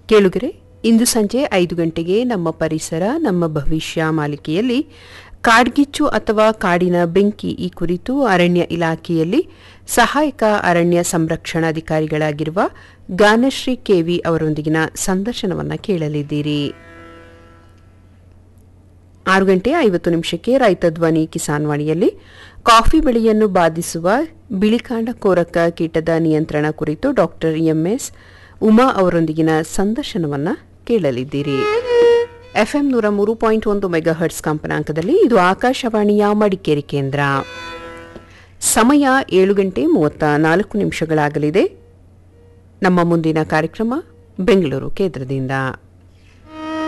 ಕೇಳುಗರೆ ಇಂದು ಸಂಜೆ ಐದು ಗಂಟೆಗೆ ನಮ್ಮ ಪರಿಸರ ನಮ್ಮ ಭವಿಷ್ಯ ಮಾಲಿಕೆಯಲ್ಲಿ ಕಾಡ್ಗಿಚ್ಚು ಅಥವಾ ಕಾಡಿನ ಬೆಂಕಿ ಈ ಕುರಿತು ಅರಣ್ಯ ಇಲಾಖೆಯಲ್ಲಿ ಸಹಾಯಕ ಅರಣ್ಯ ಸಂರಕ್ಷಣಾಧಿಕಾರಿಗಳಾಗಿರುವ ಗಾನಶ್ರೀ ಕೆವಿ ಅವರೊಂದಿಗಿನ ಸಂದರ್ಶನವನ್ನು ಕೇಳಲಿದ್ದೀರಿ ಆರು ಗಂಟೆ ಐವತ್ತು ನಿಮಿಷಕ್ಕೆ ರೈತ ಧ್ವನಿ ಕಿಸಾನ್ ವಾಣಿಯಲ್ಲಿ ಕಾಫಿ ಬೆಳೆಯನ್ನು ಬಾಧಿಸುವ ಬಿಳಿಕಾಂಡ ಕೋರಕ ಕೀಟದ ನಿಯಂತ್ರಣ ಕುರಿತು ಡಾಕ್ಟರ್ ಎಂಎಸ್ ಉಮಾ ಅವರೊಂದಿಗಿನ ಸಂದರ್ಶನವನ್ನು ಕೇಳಲಿದ್ದೀರಿ ಎಫ್ಎಂ ನೂರ ಮೂರು ಪಾಯಿಂಟ್ ಒಂದು ಮೆಗಾಹರ್ಟ್ಸ್ ಕಂಪನಾಂಕದಲ್ಲಿ ಇದು ಆಕಾಶವಾಣಿಯ ಮಡಿಕೇರಿ ಕೇಂದ್ರ ಸಮಯ ಏಳು ಗಂಟೆ ಮೂವತ್ತ ನಾಲ್ಕು ನಿಮಿಷಗಳಾಗಲಿದೆ ನಮ್ಮ ಮುಂದಿನ ಕಾರ್ಯಕ್ರಮ ಬೆಂಗಳೂರು ಕೇಂದ್ರದಿಂದ